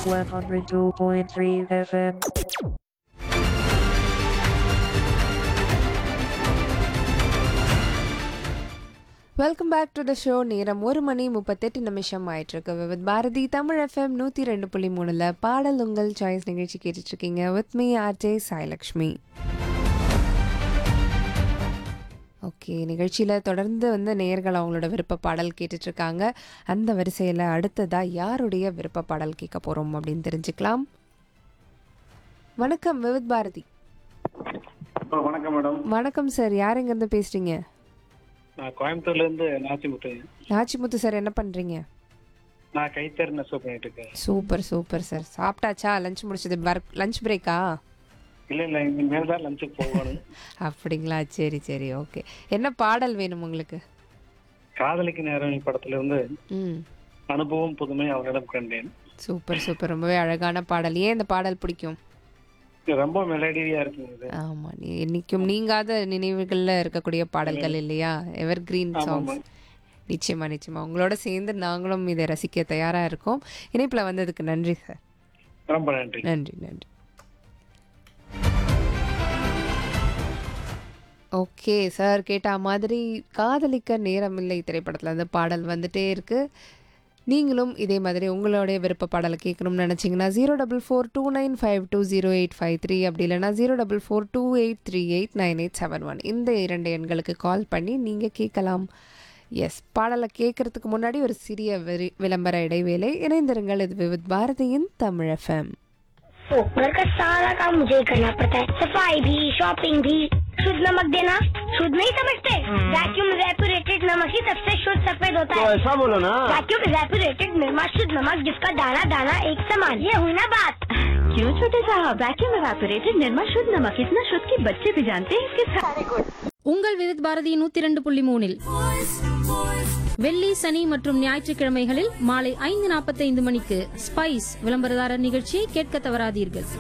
102.3 FM. Welcome back to the show நேரம் ஒரு மணி முப்பத்தெட்டு நிமிஷம் ஆயிட்டிருக்கு வித் பாரதி தமிழ் எஃப்எம் நூற்றி ரெண்டு புள்ளி மூணில் பாடல் உங்கள் சாய்ஸ் நிகழ்ச்சி கேட்டுட்ருக்கீங்க with me RJ Sailakshmi okay நிகழ்ச்சியில் தொடர்ந்து வந்து நேர்கள் அவங்களோட விருப்ப பாடல் கேட்டுட்ருக்காங்க அந்த வரிசையில் அடுத்ததாக யாருடைய விருப்ப பாடல் கேட்க போகிறோம் அப்படின்னு தெரிஞ்சுக்கலாம் வணக்கம் விவித் பாரதி ஆ, வணக்கம் மேடம் வணக்கம் சார் யார் எங்கேருந்து பேசுகிறீங்க நான் கோயம்புத்தூர்ல இருந்து நாச்சிமுத்து நாச்சிமுத்து சார் என்ன பண்ணுறீங்க நான் கைத்தறி நெசவு பண்ணிட்டு இருக்கேன் சூப்பர் சூப்பர் சார் சாப்பிட்டாச்சா லஞ்ச் முடிச்சது ஒர்க் லஞ்ச் பிரேக்கா இல்ல இல்ல இனிமேல் தான் லஞ்சுக்கு போகணும் அப்படிங்களா சரி சரி ஓகே என்ன பாடல் வேணும் உங்களுக்கு காதலிக்கு நேரம் படத்துல இருந்து ம் அனுபவம் புதுமை அவரிடம் கண்டேன் சூப்பர் சூப்பர் ரொம்பவே அழகான பாடல் ஏன் இந்த பாடல் பிடிக்கும் இது ரொம்ப மெலடியா இருக்குங்க இது ஆமாம் நீ என்னைக்கும் நீங்காத நினைவுகளில் இருக்கக்கூடிய பாடல்கள் இல்லையா எவர் கிரீன் சாங்ஸ் நிச்சயமா நிச்சயமா உங்களோட சேர்ந்து நாங்களும் இதை ரசிக்க தயாராக இருக்கோம் இணைப்பில் வந்ததுக்கு நன்றி சார் ரொம்ப நன்றி நன்றி நன்றி ஓகே சார் கேட்ட மாதிரி காதலிக்க நேரமில்லை திரைப்படத்தில் அந்த பாடல் வந்துட்டே இருக்கு நீங்களும் இதே மாதிரி உங்களுடைய விருப்ப பாடலை கேட்கணும்னு நினச்சிங்கன்னா zero double four two nine five two zero eight five three அப்படி இல்லைனா zero double four two eight three eight nine eight seven one இந்த இரண்டு எண்களுக்கு கால் பண்ணி நீங்கள் கேட்கலாம் எஸ் பாடலை கேட்கறதுக்கு முன்னாடி ஒரு சிறிய வெறி- விளம்பர இடைவேளை இணைந்திருங்கள் இது விவித் பாரதியின் தமிழ் எஃப்எம் ओ, घर का सारा काम मुझे ही करना पड़ता है सफाई भी शॉपिंग भी शुद्ध नमक देना शुद्ध नहीं समझते वैक्यूम रेपुरेटेड नमक ही सबसे शुद्ध सफेद होता है ऐसा बोलो ना वैक्यूम रेपुरेटेड निर्मा शुद्ध नमक जिसका दाना दाना एक समान ये हुई ना बात क्यों छोटे साहब वैक्यूम एवापोरेटेड निर्मा शुद्ध नमक इतना शुद्ध कि बच्चे भी जानते हैं इसके साथ உங்கள் விருத் பாரதி நூத்தி ரெண்டு புள்ளி மூணில் வெள்ளி சனி மற்றும் ஞாயிற்றுக்கிழமைகளில் மாலை ஐந்து நாற்பத்தைந்து மணிக்கு ஸ்பைஸ் விளம்பரதாரர் நிகழ்ச்சியை கேட்க தவறாதீர்கள்